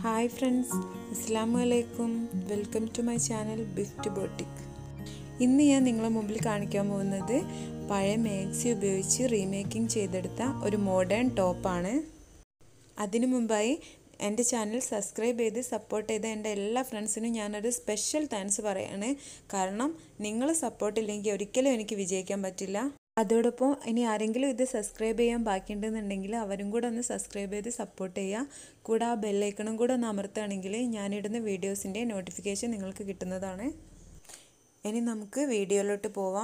hi friends അസ്സാം വലൈക്കും welcome to my channel ബിഫ്റ്റ് ബോട്ടിക് ഇന്ന് ഞാൻ നിങ്ങളെ മുമ്പിൽ കാണിക്കാൻ പോകുന്നത് പഴയ മാക്സി ഉപയോഗിച്ച് റീമേക്കിംഗ് ചെയ്തെടുത്ത ഒരു മോഡേൺ ടോപ്പാണ് അതിനു മുമ്പായി എൻ്റെ ചാനൽ സബ്സ്ക്രൈബ് ചെയ്ത് സപ്പോർട്ട് ചെയ്ത എൻ്റെ എല്ലാ ഫ്രണ്ട്സിനും ഞാനൊരു സ്പെഷ്യൽ താങ്ക്സ് പറയാണ് കാരണം നിങ്ങൾ സപ്പോർട്ടില്ലെങ്കിൽ ഒരിക്കലും എനിക്ക് വിജയിക്കാൻ പറ്റില്ല അതോടൊപ്പം ഇനി ആരെങ്കിലും ഇത് സബ്സ്ക്രൈബ് ചെയ്യാൻ ബാക്കിയുണ്ടെന്നുണ്ടെങ്കിൽ അവരും കൂടെ ഒന്ന് സബ്സ്ക്രൈബ് ചെയ്ത് സപ്പോർട്ട് ചെയ്യുക കൂടെ ആ ബെല്ലൈക്കണും കൂടെ ഒന്ന് അമർത്തുകയാണെങ്കിൽ ഞാനിടുന്ന വീഡിയോസിൻ്റെ നോട്ടിഫിക്കേഷൻ നിങ്ങൾക്ക് കിട്ടുന്നതാണ് ഇനി നമുക്ക് വീഡിയോയിലോട്ട് പോവാം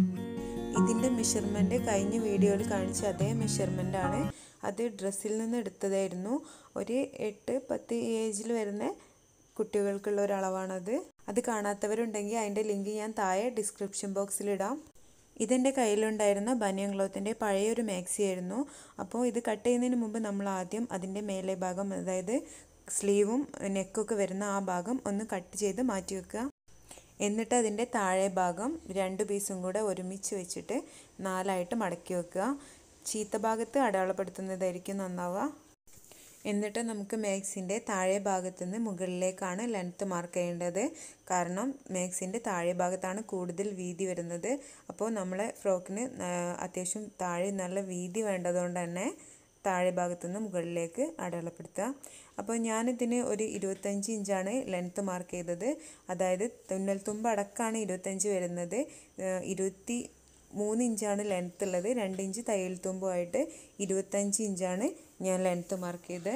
ഇതിൻ്റെ മെഷർമെൻറ്റ് കഴിഞ്ഞ വീഡിയോയിൽ കാണിച്ച അതേ മെഷർമെൻ്റ് ആണ് അത് ഡ്രസ്സിൽ നിന്ന് എടുത്തതായിരുന്നു ഒരു എട്ട് പത്ത് ഏജിൽ വരുന്ന കുട്ടികൾക്കുള്ള ഒരു അളവാണത് അത് കാണാത്തവരുണ്ടെങ്കിൽ അതിൻ്റെ ലിങ്ക് ഞാൻ താഴെ ഡിസ്ക്രിപ്ഷൻ ബോക്സിലിടാം ഇതെൻ്റെ കയ്യിലുണ്ടായിരുന്ന ബനിയൻ ക്ലോത്തിൻ്റെ പഴയൊരു മാക്സി ആയിരുന്നു അപ്പോൾ ഇത് കട്ട് ചെയ്യുന്നതിന് മുമ്പ് നമ്മൾ ആദ്യം അതിൻ്റെ മേലെ ഭാഗം അതായത് സ്ലീവും നെക്കൊക്കെ വരുന്ന ആ ഭാഗം ഒന്ന് കട്ട് ചെയ്ത് മാറ്റി വെക്കുക എന്നിട്ട് അതിൻ്റെ താഴെ ഭാഗം രണ്ട് പീസും കൂടെ ഒരുമിച്ച് വെച്ചിട്ട് നാലായിട്ട് മടക്കി വെക്കുക ചീത്ത ഭാഗത്ത് അടയാളപ്പെടുത്തുന്നതായിരിക്കും നന്നാവുക എന്നിട്ട് നമുക്ക് മാക്സിൻ്റെ താഴെ ഭാഗത്തു നിന്ന് മുകളിലേക്കാണ് ലെങ്ത്ത് മാർക്ക് ചെയ്യേണ്ടത് കാരണം മാക്സിൻ്റെ താഴെ ഭാഗത്താണ് കൂടുതൽ വീതി വരുന്നത് അപ്പോൾ നമ്മളെ ഫ്രോക്കിന് അത്യാവശ്യം താഴെ നല്ല വീതി വേണ്ടതുകൊണ്ട് തന്നെ താഴെ ഭാഗത്തുനിന്ന് മുകളിലേക്ക് അടയാളപ്പെടുത്തുക അപ്പോൾ ഞാനിതിന് ഒരു ഇരുപത്തഞ്ച് ഇഞ്ചാണ് ലെങ്ത്ത് മാർക്ക് ചെയ്തത് അതായത് തുന്നൽ തുമ്പ് അടക്കമാണ് ഇരുപത്തഞ്ച് വരുന്നത് ഇരുപത്തി മൂന്ന് ഇഞ്ചാണ് ലെങ്ത്ത് ഉള്ളത് രണ്ട് ഇഞ്ച് തയ്യൽ തുമ്പുമായിട്ട് ഇരുപത്തഞ്ച് ഇഞ്ചാണ് ഞാൻ ലെങ്ത്ത് മാർക്ക് ചെയ്ത്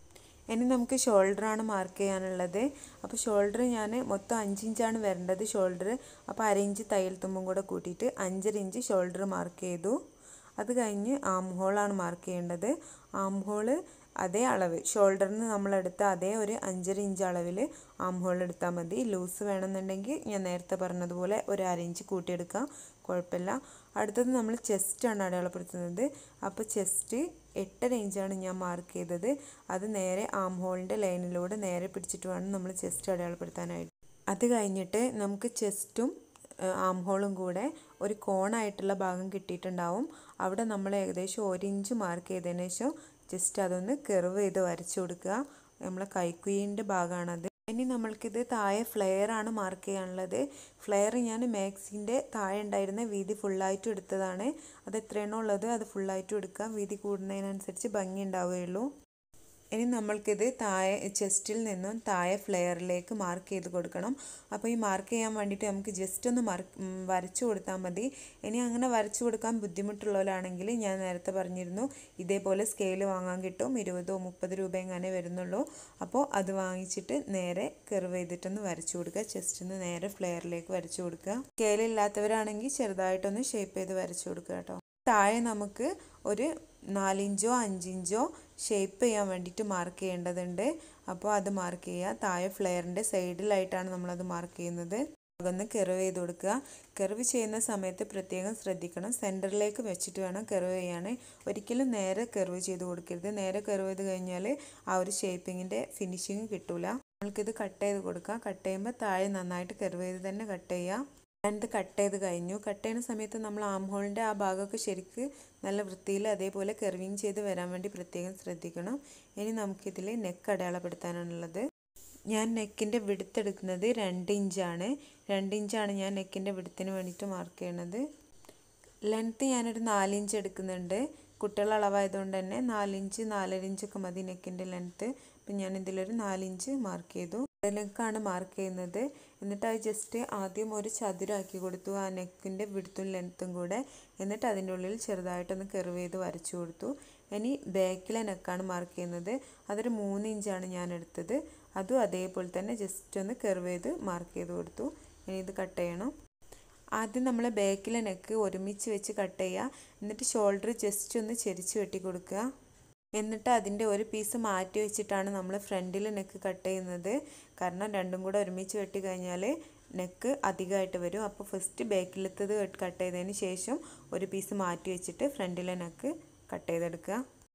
ഇനി നമുക്ക് ഷോൾഡറാണ് മാർക്ക് ചെയ്യാനുള്ളത് അപ്പോൾ ഷോൾഡർ ഞാൻ മൊത്തം അഞ്ച് ഇഞ്ചാണ് വരേണ്ടത് ഷോൾഡർ അപ്പോൾ അര ഇഞ്ച് തയ്യൽ തുമ്പും കൂടെ കൂട്ടിയിട്ട് അഞ്ചര ഇഞ്ച് ഷോൾഡർ മാർക്ക് ചെയ്തു അത് കഴിഞ്ഞ് ആം ഹോളാണ് മാർക്ക് ചെയ്യേണ്ടത് ആം ഹോള് അതേ അളവ് ഷോൾഡറിന് നമ്മളെടുത്ത അതേ ഒരു അഞ്ചര ഇഞ്ച് അളവിൽ ആം ഹോൾ എടുത്താൽ മതി ലൂസ് വേണമെന്നുണ്ടെങ്കിൽ ഞാൻ നേരത്തെ പറഞ്ഞതുപോലെ ഒരു അര ഇഞ്ച് കൂട്ടിയെടുക്കാം കുഴപ്പമില്ല അടുത്തത് നമ്മൾ ചെസ്റ്റാണ് അടയാളപ്പെടുത്തുന്നത് അപ്പോൾ ചെസ്റ്റ് എട്ടര ഇഞ്ചാണ് ഞാൻ മാർക്ക് ചെയ്തത് അത് നേരെ ആം ഹോളിൻ്റെ ലൈനിലൂടെ നേരെ പിടിച്ചിട്ട് വേണം നമ്മൾ ചെസ്റ്റ് അടയാളപ്പെടുത്താനായിട്ട് അത് കഴിഞ്ഞിട്ട് നമുക്ക് ചെസ്റ്റും ആം ഹോളും കൂടെ ഒരു കോണായിട്ടുള്ള ഭാഗം കിട്ടിയിട്ടുണ്ടാവും അവിടെ നമ്മൾ ഏകദേശം ഒരു ഇഞ്ച് മാർക്ക് ചെയ്തതിന് ശേഷം ജസ്റ്റ് അതൊന്ന് കെർവ് ചെയ്ത് വരച്ചു കൊടുക്കുക നമ്മളെ കൈക്കുയിൻ്റെ ഭാഗമാണത് ഇനി നമ്മൾക്കിത് താഴെ ഫ്ലെയർ ആണ് മാർക്ക് ചെയ്യാനുള്ളത് ഫ്ലെയർ ഞാൻ മാക്സിൻ്റെ താഴെ ഉണ്ടായിരുന്ന വീതി ഫുള്ളായിട്ടും എടുത്തതാണ് അത് എത്രയാണോ ഉള്ളത് അത് ഫുള്ളായിട്ടും എടുക്കുക വീതി കൂടുന്നതിനനുസരിച്ച് ഭംഗി ഉണ്ടാവുകയുള്ളൂ ഇനി നമ്മൾക്കിത് താഴെ ചെസ്റ്റിൽ നിന്നും താഴെ ഫ്ലെയറിലേക്ക് മാർക്ക് ചെയ്ത് കൊടുക്കണം അപ്പോൾ ഈ മാർക്ക് ചെയ്യാൻ വേണ്ടിയിട്ട് നമുക്ക് ജസ്റ്റ് ഒന്ന് മാർക്ക് വരച്ചു കൊടുത്താൽ മതി ഇനി അങ്ങനെ വരച്ചു കൊടുക്കാൻ ബുദ്ധിമുട്ടുള്ളവരാണെങ്കിൽ ഞാൻ നേരത്തെ പറഞ്ഞിരുന്നു ഇതേപോലെ സ്കെയിൽ വാങ്ങാൻ കിട്ടും ഇരുപതോ മുപ്പത് രൂപ എങ്ങനെ വരുന്നുള്ളൂ അപ്പോൾ അത് വാങ്ങിച്ചിട്ട് നേരെ കെർവ് ചെയ്തിട്ടൊന്ന് വരച്ചു കൊടുക്കുക ചെസ്റ്റിൽ നിന്ന് നേരെ ഫ്ലെയറിലേക്ക് വരച്ചു കൊടുക്കുക സ്കെയിലില്ലാത്തവരാണെങ്കിൽ ചെറുതായിട്ടൊന്ന് ഷേപ്പ് ചെയ്ത് വരച്ചു കൊടുക്കുക കേട്ടോ താഴെ നമുക്ക് ഒരു നാലിഞ്ചോ അഞ്ചിഞ്ചോ ഷേപ്പ് ചെയ്യാൻ വേണ്ടിയിട്ട് മാർക്ക് ചെയ്യേണ്ടതുണ്ട് അപ്പോൾ അത് മാർക്ക് ചെയ്യുക താഴെ ഫ്ലെയറിൻ്റെ സൈഡിലായിട്ടാണ് നമ്മളത് മാർക്ക് ചെയ്യുന്നത് അതൊന്ന് കെർവ് ചെയ്ത് കൊടുക്കുക കെർവ് ചെയ്യുന്ന സമയത്ത് പ്രത്യേകം ശ്രദ്ധിക്കണം സെൻറ്ററിലേക്ക് വെച്ചിട്ട് വേണം കെർവ് ചെയ്യാൻ ഒരിക്കലും നേരെ കെർവ് ചെയ്ത് കൊടുക്കരുത് നേരെ കെർവ് ചെയ്ത് കഴിഞ്ഞാൽ ആ ഒരു ഷേപ്പിങ്ങിൻ്റെ ഫിനിഷിങ് കിട്ടില്ല നമ്മൾക്കിത് കട്ട് ചെയ്ത് കൊടുക്കുക കട്ട് ചെയ്യുമ്പോൾ താഴെ നന്നായിട്ട് കെർവ് ചെയ്ത് തന്നെ കട്ട് ചെയ്യുക ഞാനിത് കട്ട് ചെയ്ത് കഴിഞ്ഞു കട്ട് ചെയ്യുന്ന സമയത്ത് നമ്മൾ ആം ഹോളിൻ്റെ ആ ഭാഗമൊക്കെ ശരിക്ക് നല്ല വൃത്തിയിൽ അതേപോലെ കെർവിങ് ചെയ്ത് വരാൻ വേണ്ടി പ്രത്യേകം ശ്രദ്ധിക്കണം ഇനി നമുക്കിതിൽ നെക്ക് അടയാളപ്പെടുത്താനാണുള്ളത് ഞാൻ നെക്കിൻ്റെ വിടുത്തെടുക്കുന്നത് രണ്ട് ഇഞ്ചാണ് രണ്ട് ഇഞ്ചാണ് ഞാൻ നെക്കിൻ്റെ വിടുത്തിന് വേണ്ടിയിട്ട് മാർക്ക് ചെയ്യണത് ലെങ്ത്ത് ഞാനൊരു നാലിഞ്ച് എടുക്കുന്നുണ്ട് കുട്ടികളുടെ അളവായതുകൊണ്ട് തന്നെ നാലിഞ്ച് നാലര ഇഞ്ചൊക്കെ മതി നെക്കിൻ്റെ ലെങ്ത്ത് അപ്പം ഞാൻ ഇതിലൊരു നാലിഞ്ച് മാർക്ക് ചെയ്തു നെക്കാണ് മാർക്ക് ചെയ്യുന്നത് എന്നിട്ട് അത് ജസ്റ്റ് ആദ്യം ഒരു ചതുരാക്കി കൊടുത്തു ആ നെക്കിൻ്റെ വിടുത്തും ലെങ്ത്തും കൂടെ എന്നിട്ട് അതിൻ്റെ ഉള്ളിൽ ചെറുതായിട്ടൊന്ന് കെർവ് ചെയ്ത് വരച്ചു കൊടുത്തു ഇനി ബാക്കിലെ നെക്കാണ് മാർക്ക് ചെയ്യുന്നത് അതൊരു മൂന്ന് ഇഞ്ചാണ് ഞാൻ എടുത്തത് അതും അതേപോലെ തന്നെ ജസ്റ്റ് ഒന്ന് കെർവ് ചെയ്ത് മാർക്ക് ചെയ്ത് കൊടുത്തു ഇനി ഇത് കട്ട് ചെയ്യണം ആദ്യം നമ്മൾ ബാക്കിലെ നെക്ക് ഒരുമിച്ച് വെച്ച് കട്ട് ചെയ്യുക എന്നിട്ട് ഷോൾഡർ ജസ്റ്റ് ഒന്ന് ചെരിച്ച് വെട്ടി കൊടുക്കുക എന്നിട്ട് അതിൻ്റെ ഒരു പീസ് മാറ്റി വെച്ചിട്ടാണ് നമ്മൾ ഫ്രണ്ടിൽ നെക്ക് കട്ട് ചെയ്യുന്നത് കാരണം രണ്ടും കൂടെ ഒരുമിച്ച് വെട്ടി കഴിഞ്ഞാൽ നെക്ക് അധികമായിട്ട് വരും അപ്പോൾ ഫസ്റ്റ് ബാക്കിലത്തത് കട്ട് ചെയ്തതിന് ശേഷം ഒരു പീസ് മാറ്റി വെച്ചിട്ട് ഫ്രണ്ടിലെ നെക്ക് കട്ട് ചെയ്തെടുക്കുക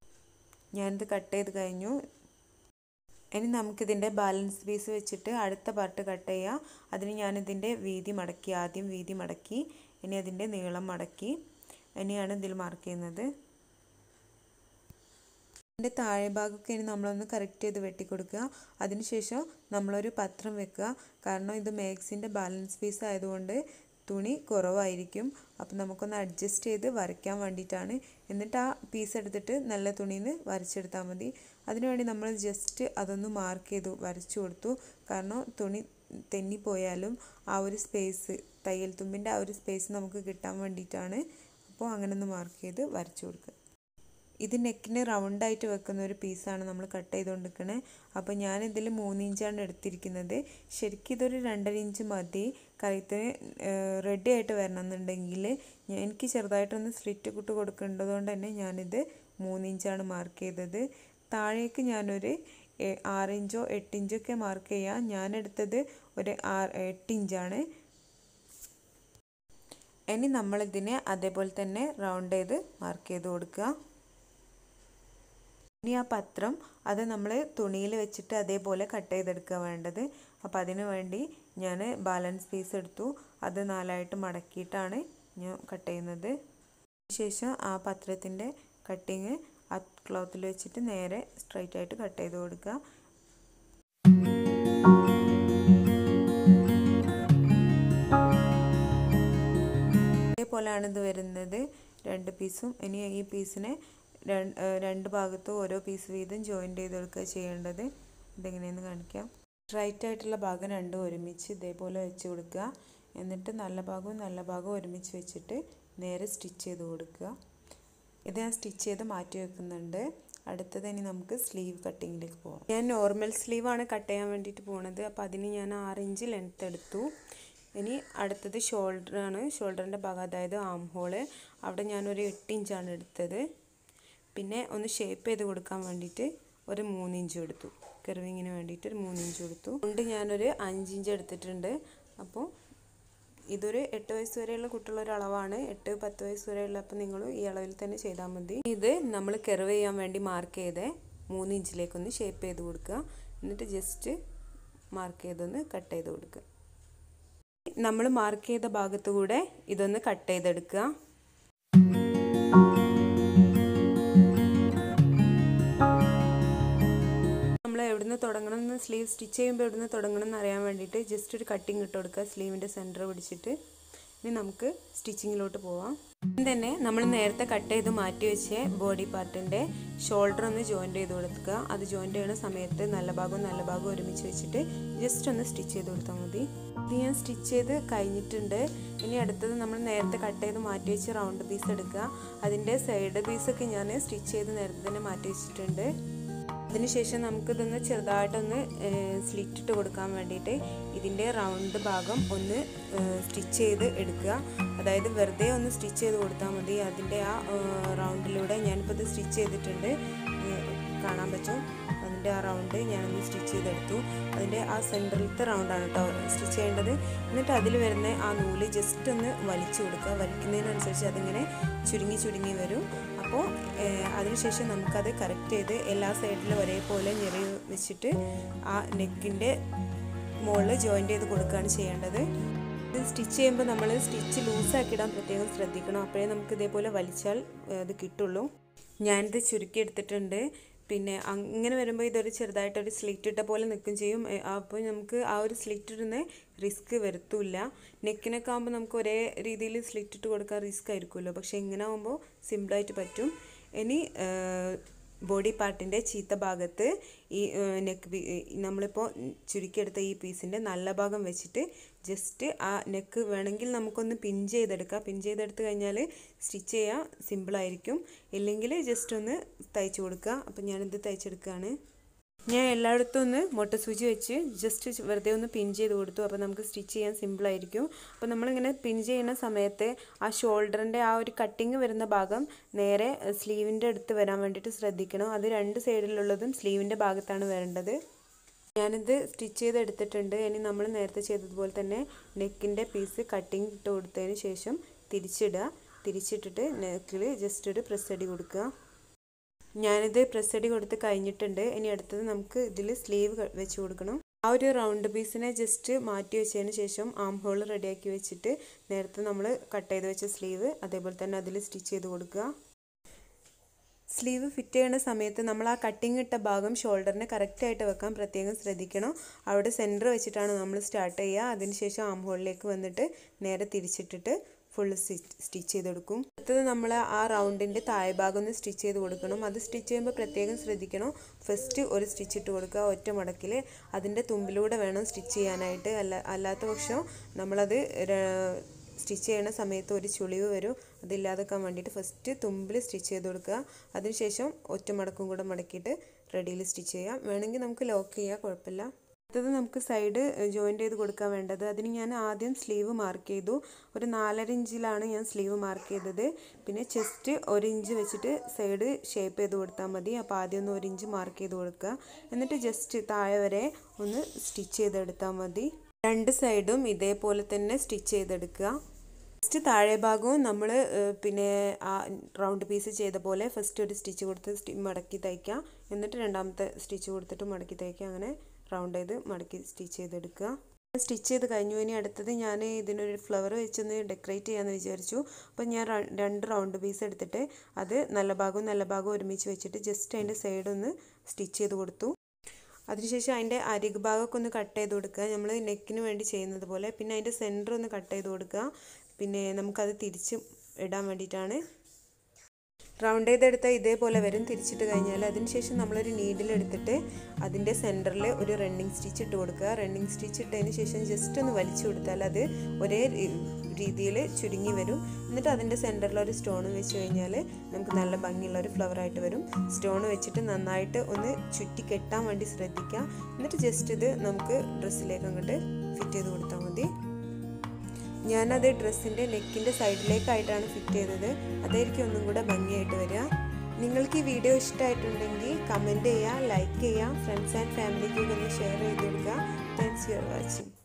ഞാനിത് കട്ട് ചെയ്ത് കഴിഞ്ഞു ഇനി നമുക്കിതിൻ്റെ ബാലൻസ് പീസ് വെച്ചിട്ട് അടുത്ത പാർട്ട് കട്ട് ചെയ്യാം അതിന് ഞാനിതിൻ്റെ വീതി മടക്കി ആദ്യം വീതി മടക്കി ഇനി അതിൻ്റെ നീളം മടക്കി ഇനിയാണ് ഇതിൽ മാർക്ക് ചെയ്യുന്നത് അതിൻ്റെ താഴെ ഭാഗമൊക്കെ ഇനി നമ്മളൊന്ന് കറക്റ്റ് ചെയ്ത് വെട്ടിക്കൊടുക്കുക അതിനുശേഷം നമ്മളൊരു പത്രം വെക്കുക കാരണം ഇത് മാക്സിൻ്റെ ബാലൻസ് പീസ് ആയതുകൊണ്ട് തുണി കുറവായിരിക്കും അപ്പം നമുക്കൊന്ന് അഡ്ജസ്റ്റ് ചെയ്ത് വരയ്ക്കാൻ വേണ്ടിയിട്ടാണ് എന്നിട്ട് ആ പീസ് എടുത്തിട്ട് നല്ല തുണിയിൽ നിന്ന് വരച്ചെടുത്താൽ മതി അതിനുവേണ്ടി നമ്മൾ ജസ്റ്റ് അതൊന്ന് മാർക്ക് ചെയ്തു വരച്ചു കൊടുത്തു കാരണം തുണി തെന്നിപ്പോയാലും ആ ഒരു സ്പേസ് തയ്യൽ തുമ്പിൻ്റെ ആ ഒരു സ്പേസ് നമുക്ക് കിട്ടാൻ വേണ്ടിയിട്ടാണ് അപ്പോൾ അങ്ങനെ ഒന്ന് മാർക്ക് ചെയ്ത് വരച്ചു കൊടുക്കുക ഇത് നെക്കിന് റൗണ്ടായിട്ട് വെക്കുന്ന ഒരു പീസാണ് നമ്മൾ കട്ട് ചെയ്തുകൊണ്ടിരിക്കണേ അപ്പോൾ ഞാനിതിൽ മൂന്ന് ഇഞ്ചാണ് എടുത്തിരിക്കുന്നത് ശരിക്കും ഇതൊരു രണ്ടര ഇഞ്ച് മതി കഴുത്തിന് റെഡി ആയിട്ട് വരണമെന്നുണ്ടെങ്കിൽ എനിക്ക് ചെറുതായിട്ടൊന്ന് സ്ലിറ്റ് കുട്ട് കൊടുക്കേണ്ടതുകൊണ്ട് തന്നെ ഞാനിത് മൂന്ന് ഇഞ്ചാണ് മാർക്ക് ചെയ്തത് താഴേക്ക് ഞാനൊരു ആറ് ഇഞ്ചോ എട്ട് ഇഞ്ചോ ഒക്കെ മാർക്ക് ചെയ്യാം ഞാനെടുത്തത് ഒരു ആറ് എട്ട് ഇഞ്ചാണ് ഇനി നമ്മളിതിനെ അതേപോലെ തന്നെ റൗണ്ട് ചെയ്ത് മാർക്ക് ചെയ്ത് കൊടുക്കുക ഇനി ആ പത്രം അത് നമ്മൾ തുണിയിൽ വെച്ചിട്ട് അതേപോലെ കട്ട് ചെയ്തെടുക്കുക വേണ്ടത് അപ്പോൾ അതിന് വേണ്ടി ഞാൻ ബാലൻസ് പീസ് എടുത്തു അത് നാലായിട്ട് മടക്കിയിട്ടാണ് ഞാൻ കട്ട് ചെയ്യുന്നത് ശേഷം ആ പത്രത്തിൻ്റെ കട്ടിങ് ആ ക്ലോത്തിൽ വെച്ചിട്ട് നേരെ സ്ട്രൈറ്റ് ആയിട്ട് കട്ട് ചെയ്ത് കൊടുക്കുക ഇതേപോലെയാണ് ഇത് വരുന്നത് രണ്ട് പീസും ഇനി ഈ പീസിനെ രണ്ട് ഭാഗത്തും ഓരോ പീസ് വീതം ജോയിൻ്റ് ചെയ്ത് കൊടുക്കുക ചെയ്യേണ്ടത് ഇതെങ്ങനെയെന്ന് കാണിക്കാം സ്ട്രൈറ്റ് ആയിട്ടുള്ള ഭാഗം രണ്ടും ഒരുമിച്ച് ഇതേപോലെ വെച്ച് കൊടുക്കുക എന്നിട്ട് നല്ല ഭാഗവും നല്ല ഭാഗവും ഒരുമിച്ച് വെച്ചിട്ട് നേരെ സ്റ്റിച്ച് ചെയ്ത് കൊടുക്കുക ഇത് ഞാൻ സ്റ്റിച്ച് ചെയ്ത് മാറ്റി വെക്കുന്നുണ്ട് അടുത്തത് ഇനി നമുക്ക് സ്ലീവ് കട്ടിങ്ങിലേക്ക് പോകാം ഞാൻ നോർമൽ സ്ലീവാണ് കട്ട് ചെയ്യാൻ വേണ്ടിയിട്ട് പോണത് അപ്പോൾ അതിന് ഞാൻ ആറ് ഇഞ്ച് ലെങ്ത്ത് എടുത്തു ഇനി അടുത്തത് ഷോൾഡറാണ് ഷോൾഡറിൻ്റെ ഭാഗം അതായത് ആം ഹോള് അവിടെ ഞാനൊരു എട്ട് ഇഞ്ചാണ് എടുത്തത് പിന്നെ ഒന്ന് ഷേപ്പ് ചെയ്ത് കൊടുക്കാൻ വേണ്ടിയിട്ട് ഒരു മൂന്നിഞ്ച് എടുത്തു കെർവിങ്ങിന് വേണ്ടിയിട്ട് ഒരു മൂന്നിഞ്ച് എടുത്തു കൊണ്ട് ഞാനൊരു അഞ്ചിഞ്ച് എടുത്തിട്ടുണ്ട് അപ്പോൾ ഇതൊരു എട്ട് വയസ്സ് വരെയുള്ള കുട്ടികളുടെ അളവാണ് എട്ട് പത്ത് വയസ്സ് വരെയുള്ള അപ്പോൾ നിങ്ങൾ ഈ അളവിൽ തന്നെ ചെയ്താൽ മതി ഇത് നമ്മൾ കെർവ് ചെയ്യാൻ വേണ്ടി മാർക്ക് ചെയ്ത് മൂന്ന് ഇഞ്ചിലേക്കൊന്ന് ഷേപ്പ് ചെയ്ത് കൊടുക്കുക എന്നിട്ട് ജസ്റ്റ് മാർക്ക് ചെയ്തൊന്ന് കട്ട് ചെയ്ത് കൊടുക്കുക നമ്മൾ മാർക്ക് ചെയ്ത ഭാഗത്തു കൂടെ ഇതൊന്ന് കട്ട് ചെയ്തെടുക്കുക നമ്മൾ എവിടുന്ന് തുടങ്ങണം എന്ന് സ്ലീവ് സ്റ്റിച്ച് ചെയ്യുമ്പോൾ എവിടുന്ന് തുടങ്ങണം എന്ന് അറിയാൻ വേണ്ടിയിട്ട് ജസ്റ്റ് ഒരു കട്ടിങ് ഇട്ട് കൊടുക്കുക സ്ലീവിൻ്റെ സെൻറ്റർ പിടിച്ചിട്ട് ഇനി നമുക്ക് സ്റ്റിച്ചിങ്ങിലോട്ട് പോവാം തന്നെ നമ്മൾ നേരത്തെ കട്ട് ചെയ്ത് മാറ്റി വെച്ച ബോഡി പാർട്ടിൻ്റെ ഷോൾഡർ ഒന്ന് ജോയിൻ്റ് ചെയ്ത് കൊടുക്കുക അത് ജോയിൻ്റ് ചെയ്യുന്ന സമയത്ത് നല്ല ഭാഗവും നല്ല ഭാഗവും ഒരുമിച്ച് വെച്ചിട്ട് ജസ്റ്റ് ഒന്ന് സ്റ്റിച്ച് ചെയ്ത് കൊടുത്താൽ മതി ഇത് ഞാൻ സ്റ്റിച്ച് ചെയ്ത് കഴിഞ്ഞിട്ടുണ്ട് ഇനി അടുത്തത് നമ്മൾ നേരത്തെ കട്ട് ചെയ്ത് മാറ്റി വെച്ച് റൗണ്ട് പീസ് എടുക്കുക അതിൻ്റെ സൈഡ് പീസൊക്കെ ഞാൻ സ്റ്റിച്ച് ചെയ്ത് നേരത്തെ തന്നെ മാറ്റി വെച്ചിട്ടുണ്ട് അതിനുശേഷം നമുക്കിതൊന്ന് ചെറുതായിട്ടൊന്ന് സ്ലിറ്റ് ഇട്ട് കൊടുക്കാൻ വേണ്ടിയിട്ട് ഇതിൻ്റെ റൗണ്ട് ഭാഗം ഒന്ന് സ്റ്റിച്ച് ചെയ്ത് എടുക്കുക അതായത് വെറുതെ ഒന്ന് സ്റ്റിച്ച് ചെയ്ത് കൊടുത്താൽ മതി അതിൻ്റെ ആ റൗണ്ടിലൂടെ ഞാനിപ്പോൾ ഇത് സ്റ്റിച്ച് ചെയ്തിട്ടുണ്ട് കാണാൻ പറ്റും അതിൻ്റെ ആ റൗണ്ട് ഞാനൊന്ന് സ്റ്റിച്ച് ചെയ്തെടുത്തു അതിൻ്റെ ആ സെൻറ്ററിലത്തെ റൗണ്ടാണ് കേട്ടോ സ്റ്റിച്ച് ചെയ്യേണ്ടത് എന്നിട്ട് അതിൽ വരുന്ന ആ നൂല് ജസ്റ്റ് ഒന്ന് വലിച്ചു കൊടുക്കുക വലിക്കുന്നതിനനുസരിച്ച് അതിങ്ങനെ ചുരുങ്ങി ചുരുങ്ങി വരും അപ്പോൾ അതിനുശേഷം നമുക്കത് കറക്റ്റ് ചെയ്ത് എല്ലാ സൈഡിലും ഒരേപോലെ ഞെറി വെച്ചിട്ട് ആ നെക്കിൻ്റെ മുകളിൽ ജോയിൻ്റ് ചെയ്ത് കൊടുക്കുകയാണ് ചെയ്യേണ്ടത് ഇത് സ്റ്റിച്ച് ചെയ്യുമ്പോൾ നമ്മൾ സ്റ്റിച്ച് ലൂസാക്കിയിടാൻ പ്രത്യേകം ശ്രദ്ധിക്കണം അപ്പോഴേ നമുക്ക് ഇതേപോലെ വലിച്ചാൽ അത് കിട്ടുള്ളൂ ഞാനിത് ചുരുക്കി എടുത്തിട്ടുണ്ട് പിന്നെ അങ്ങനെ വരുമ്പോൾ ഇതൊരു ചെറുതായിട്ടൊരു സ്ലിറ്റ് ഇട്ട പോലെ നിൽക്കും ചെയ്യും അപ്പോൾ നമുക്ക് ആ ഒരു സ്ലിറ്റ് ഇടുന്ന റിസ്ക് വരുത്തില്ല നെക്കിനൊക്കെ ആകുമ്പോൾ നമുക്ക് ഒരേ രീതിയിൽ സ്ലിറ്റ് ഇട്ട് കൊടുക്കാൻ റിസ്ക് ആയിരിക്കുമല്ലോ പക്ഷേ ഇങ്ങനെ ആകുമ്പോൾ സിമ്പിളായിട്ട് പറ്റും ഇനി ബോഡി പാർട്ടിൻ്റെ ചീത്ത ഭാഗത്ത് ഈ നെക്ക് പീ നമ്മളിപ്പോൾ ചുരുക്കിയെടുത്ത ഈ പീസിൻ്റെ നല്ല ഭാഗം വെച്ചിട്ട് ജസ്റ്റ് ആ നെക്ക് വേണമെങ്കിൽ നമുക്കൊന്ന് പിൻ ചെയ്തെടുക്കാം പിൻ ചെയ്തെടുത്ത് കഴിഞ്ഞാൽ സ്റ്റിച്ച് ചെയ്യാൻ സിമ്പിളായിരിക്കും ഇല്ലെങ്കിൽ ജസ്റ്റ് ഒന്ന് തയ്ച്ചു കൊടുക്കുക അപ്പം ഞാനിത് തയ്ച്ചെടുക്കുകയാണ് ഞാൻ എല്ലായിടത്തും ഒന്ന് മുട്ട സൂചി വെച്ച് ജസ്റ്റ് വെറുതെ ഒന്ന് പിൻ ചെയ്ത് കൊടുത്തു അപ്പോൾ നമുക്ക് സ്റ്റിച്ച് ചെയ്യാൻ സിമ്പിളായിരിക്കും അപ്പോൾ നമ്മളിങ്ങനെ പിൻ ചെയ്യുന്ന സമയത്ത് ആ ഷോൾഡറിൻ്റെ ആ ഒരു കട്ടിങ് വരുന്ന ഭാഗം നേരെ സ്ലീവിൻ്റെ അടുത്ത് വരാൻ വേണ്ടിയിട്ട് ശ്രദ്ധിക്കണം അത് രണ്ട് സൈഡിലുള്ളതും സ്ലീവിൻ്റെ ഭാഗത്താണ് വരേണ്ടത് ഞാനിത് സ്റ്റിച്ച് ചെയ്ത് എടുത്തിട്ടുണ്ട് ഇനി നമ്മൾ നേരത്തെ ചെയ്തതുപോലെ തന്നെ നെക്കിൻ്റെ പീസ് കട്ടിങ് ഇട്ട് കൊടുത്തതിന് ശേഷം തിരിച്ചിടുക തിരിച്ചിട്ടിട്ട് നെക്കിൽ ജസ്റ്റ് ഒരു പ്രസ് അടി കൊടുക്കുക ഞാനിത് പ്രസ് അടി കൊടുത്ത് കഴിഞ്ഞിട്ടുണ്ട് ഇനി അടുത്തത് നമുക്ക് ഇതിൽ സ്ലീവ് വെച്ച് കൊടുക്കണം ആ ഒരു റൗണ്ട് പീസിനെ ജസ്റ്റ് മാറ്റി വെച്ചതിന് ശേഷം ആം ഹോൾ റെഡിയാക്കി വെച്ചിട്ട് നേരത്തെ നമ്മൾ കട്ട് ചെയ്ത് വെച്ച സ്ലീവ് അതേപോലെ തന്നെ അതിൽ സ്റ്റിച്ച് ചെയ്ത് കൊടുക്കുക സ്ലീവ് ഫിറ്റ് ചെയ്യുന്ന സമയത്ത് നമ്മൾ ആ കട്ടിങ് ഇട്ട ഭാഗം ഷോൾഡറിന് കറക്റ്റായിട്ട് വെക്കാൻ പ്രത്യേകം ശ്രദ്ധിക്കണം അവിടെ സെൻറ്റർ വെച്ചിട്ടാണ് നമ്മൾ സ്റ്റാർട്ട് ചെയ്യുക അതിനുശേഷം ആം ഹോളിലേക്ക് വന്നിട്ട് നേരെ തിരിച്ചിട്ടിട്ട് ഫുള്ള് സ്റ്റിച്ച് ചെയ്തെടുക്കും അടുത്തത് നമ്മൾ ആ റൗണ്ടിൻ്റെ താഴെ ഭാഗം ഒന്ന് സ്റ്റിച്ച് ചെയ്ത് കൊടുക്കണം അത് സ്റ്റിച്ച് ചെയ്യുമ്പോൾ പ്രത്യേകം ശ്രദ്ധിക്കണം ഫസ്റ്റ് ഒരു സ്റ്റിച്ച് ഇട്ട് കൊടുക്കുക ഒറ്റ മടക്കിൽ അതിൻ്റെ തുമ്പിലൂടെ വേണം സ്റ്റിച്ച് ചെയ്യാനായിട്ട് അല്ല അല്ലാത്ത പക്ഷം നമ്മളത് സ്റ്റിച്ച് ചെയ്യുന്ന സമയത്ത് ഒരു ചുളിവ് വരും അതില്ലാതാക്കാൻ വേണ്ടിയിട്ട് ഫസ്റ്റ് തുമ്പിൽ സ്റ്റിച്ച് ചെയ്ത് കൊടുക്കുക അതിനുശേഷം ഒറ്റ മടക്കും കൂടെ മടക്കിയിട്ട് റെഡിയിൽ സ്റ്റിച്ച് ചെയ്യാം വേണമെങ്കിൽ നമുക്ക് ലോക്ക് ചെയ്യാം കുഴപ്പമില്ല അടുത്തത് നമുക്ക് സൈഡ് ജോയിൻ്റ് ചെയ്ത് കൊടുക്കാൻ വേണ്ടത് അതിന് ഞാൻ ആദ്യം സ്ലീവ് മാർക്ക് ചെയ്തു ഒരു നാലര ഇഞ്ചിലാണ് ഞാൻ സ്ലീവ് മാർക്ക് ചെയ്തത് പിന്നെ ചെസ്റ്റ് ഒരു ഇഞ്ച് വെച്ചിട്ട് സൈഡ് ഷേപ്പ് ചെയ്ത് കൊടുത്താൽ മതി അപ്പോൾ ആദ്യം ഒന്ന് ഒരു ഇഞ്ച് മാർക്ക് ചെയ്ത് കൊടുക്കുക എന്നിട്ട് ജസ്റ്റ് താഴെ വരെ ഒന്ന് സ്റ്റിച്ച് ചെയ്തെടുത്താൽ മതി രണ്ട് സൈഡും ഇതേപോലെ തന്നെ സ്റ്റിച്ച് ചെയ്തെടുക്കുക ഫസ്റ്റ് താഴെ ഭാഗവും നമ്മൾ പിന്നെ ആ റൗണ്ട് പീസ് ചെയ്ത പോലെ ഫസ്റ്റ് ഒരു സ്റ്റിച്ച് കൊടുത്ത് മടക്കി തയ്ക്കുക എന്നിട്ട് രണ്ടാമത്തെ സ്റ്റിച്ച് കൊടുത്തിട്ട് മടക്കി തയ്ക്കുക അങ്ങനെ റൗണ്ട് ചെയ്ത് മടക്കി സ്റ്റിച്ച് ചെയ്തെടുക്കുക സ്റ്റിച്ച് ചെയ്ത് കഴിഞ്ഞു ഇനി അടുത്തത് ഞാൻ ഇതിനൊരു ഫ്ലവർ വെച്ചൊന്ന് ഡെക്കറേറ്റ് ചെയ്യാമെന്ന് വിചാരിച്ചു അപ്പോൾ ഞാൻ രണ്ട് റൗണ്ട് പീസ് എടുത്തിട്ട് അത് നല്ല ഭാഗവും നല്ല ഭാഗവും ഒരുമിച്ച് വെച്ചിട്ട് ജസ്റ്റ് അതിൻ്റെ സൈഡ് ഒന്ന് സ്റ്റിച്ച് ചെയ്ത് കൊടുത്തു അതിനുശേഷം അതിൻ്റെ അരിക് ഭാഗമൊക്കെ ഒന്ന് കട്ട് ചെയ്ത് കൊടുക്കുക നമ്മൾ നെക്കിന് വേണ്ടി ചെയ്യുന്നത് പോലെ പിന്നെ അതിൻ്റെ സെൻറ്റർ ഒന്ന് കട്ട് ചെയ്ത് കൊടുക്കുക പിന്നെ നമുക്കത് തിരിച്ച് ഇടാൻ വേണ്ടിയിട്ടാണ് റൗണ്ട് ചെയ്തെടുത്താൽ ഇതേപോലെ വരും തിരിച്ചിട്ട് കഴിഞ്ഞാൽ അതിനുശേഷം നമ്മളൊരു നീഡിലെടുത്തിട്ട് അതിൻ്റെ സെൻറ്ററിൽ ഒരു റണ്ണിങ് സ്റ്റിച്ച് ഇട്ട് കൊടുക്കുക റണ്ണിങ് സ്റ്റിച്ച് ഇട്ടതിന് ശേഷം ജസ്റ്റ് ഒന്ന് വലിച്ചു കൊടുത്താൽ അത് ഒരേ രീതിയിൽ ചുരുങ്ങി വരും എന്നിട്ട് അതിൻ്റെ സെൻറ്ററിൽ ഒരു സ്റ്റോൺ വെച്ച് കഴിഞ്ഞാൽ നമുക്ക് നല്ല ഭംഗിയുള്ള ഒരു ഫ്ലവർ ആയിട്ട് വരും സ്റ്റോൺ വെച്ചിട്ട് നന്നായിട്ട് ഒന്ന് ചുറ്റി കെട്ടാൻ വേണ്ടി ശ്രദ്ധിക്കുക എന്നിട്ട് ജസ്റ്റ് ഇത് നമുക്ക് ഡ്രസ്സിലേക്ക് അങ്ങോട്ട് ഫിറ്റ് ചെയ്ത് കൊടുത്താൽ മതി ഞാനത് ഡ്രസ്സിൻ്റെ നെക്കിൻ്റെ സൈഡിലേക്കായിട്ടാണ് ഫിറ്റ് ചെയ്തത് അതായിരിക്കും ഒന്നും കൂടെ ഭംഗിയായിട്ട് വരിക നിങ്ങൾക്ക് ഈ വീഡിയോ ഇഷ്ടമായിട്ടുണ്ടെങ്കിൽ കമൻറ്റ് ചെയ്യുക ലൈക്ക് ചെയ്യുക ഫ്രണ്ട്സ് ആൻഡ് ഫാമിലിക്കൊക്കെ ഒന്ന് ഷെയർ ചെയ്ത് കൊടുക്കുക താങ്ക്സ് യു ആർ വാച്ചിങ്